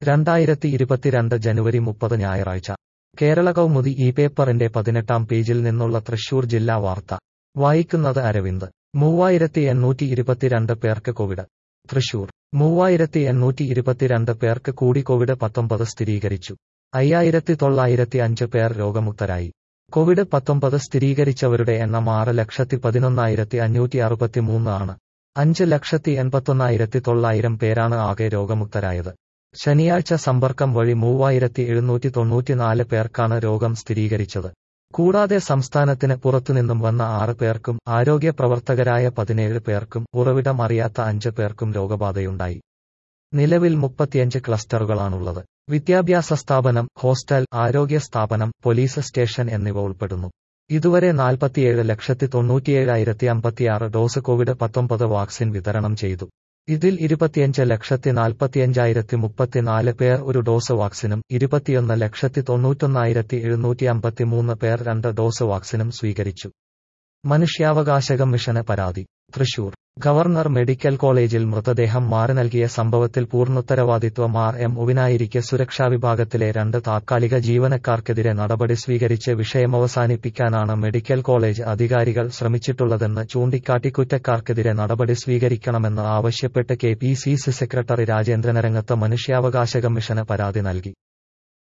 രണ്ടായിരത്തി ഇരുപത്തിരണ്ട് ജനുവരി മുപ്പത് ഞായറാഴ്ച കേരള കൗമുദി ഈ പേപ്പറിന്റെ പതിനെട്ടാം പേജിൽ നിന്നുള്ള തൃശൂർ ജില്ലാ വാർത്ത വായിക്കുന്നത് അരവിന്ദ് മൂവായിരത്തി എണ്ണൂറ്റി ഇരുപത്തിരണ്ട് പേർക്ക് കോവിഡ് തൃശൂർ മൂവായിരത്തി എണ്ണൂറ്റി ഇരുപത്തിരണ്ട് പേർക്ക് കൂടി കോവിഡ് പത്തൊമ്പത് സ്ഥിരീകരിച്ചു അയ്യായിരത്തി തൊള്ളായിരത്തി അഞ്ച് പേർ രോഗമുക്തരായി കോവിഡ് പത്തൊമ്പത് സ്ഥിരീകരിച്ചവരുടെ എണ്ണം ആറ് ലക്ഷത്തി പതിനൊന്നായിരത്തി അഞ്ഞൂറ്റി അറുപത്തിമൂന്ന് ആണ് അഞ്ച് ലക്ഷത്തി എൺപത്തൊന്നായിരത്തി തൊള്ളായിരം പേരാണ് ആകെ രോഗമുക്തരായത് ശനിയാഴ്ച സമ്പർക്കം വഴി മൂവായിരത്തി എഴുന്നൂറ്റി തൊണ്ണൂറ്റിനാല് പേർക്കാണ് രോഗം സ്ഥിരീകരിച്ചത് കൂടാതെ സംസ്ഥാനത്തിന് പുറത്തുനിന്നും വന്ന ആറ് പേർക്കും ആരോഗ്യ പ്രവർത്തകരായ പതിനേഴ് പേർക്കും ഉറവിടം അറിയാത്ത അഞ്ച് പേർക്കും രോഗബാധയുണ്ടായി നിലവിൽ മുപ്പത്തിയഞ്ച് ക്ലസ്റ്ററുകളാണുള്ളത് വിദ്യാഭ്യാസ സ്ഥാപനം ഹോസ്റ്റൽ ആരോഗ്യ സ്ഥാപനം പോലീസ് സ്റ്റേഷൻ എന്നിവ ഉൾപ്പെടുന്നു ഇതുവരെ നാൽപ്പത്തിയേഴ് ലക്ഷത്തി തൊണ്ണൂറ്റിയേഴായിരത്തി അമ്പത്തിയാറ് ഡോസ് കോവിഡ് പത്തൊമ്പത് വാക്സിൻ വിതരണം ചെയ്തു ഇതിൽ ഇരുപത്തിയഞ്ച് ലക്ഷത്തി നാൽപ്പത്തിയഞ്ചായിരത്തി മുപ്പത്തിനാല് പേർ ഒരു ഡോസ് വാക്സിനും ഇരുപത്തിയൊന്ന് ലക്ഷത്തി തൊണ്ണൂറ്റൊന്നായിരത്തി എഴുന്നൂറ്റി അമ്പത്തിമൂന്ന് പേർ രണ്ട് ഡോസ് വാക്സിനും സ്വീകരിച്ചു മനുഷ്യാവകാശ കമ്മീഷന് പരാതി തൃശൂർ ഗവർണർ മെഡിക്കൽ കോളേജിൽ മൃതദേഹം മാറി നൽകിയ സംഭവത്തിൽ പൂർണ്ണുത്തരവാദിത്വം ആർ എം ഒവിനായിരിക്കെ സുരക്ഷാ വിഭാഗത്തിലെ രണ്ട് താത്കാലിക ജീവനക്കാർക്കെതിരെ നടപടി സ്വീകരിച്ച് വിഷയമവസാനിപ്പിക്കാനാണ് മെഡിക്കൽ കോളേജ് അധികാരികൾ ശ്രമിച്ചിട്ടുള്ളതെന്ന് ചൂണ്ടിക്കാട്ടി കുറ്റക്കാർക്കെതിരെ നടപടി സ്വീകരിക്കണമെന്ന് ആവശ്യപ്പെട്ട് K P C C secretary Rajendran Arangath മനുഷ്യാവകാശ കമ്മീഷന് പരാതി നൽകി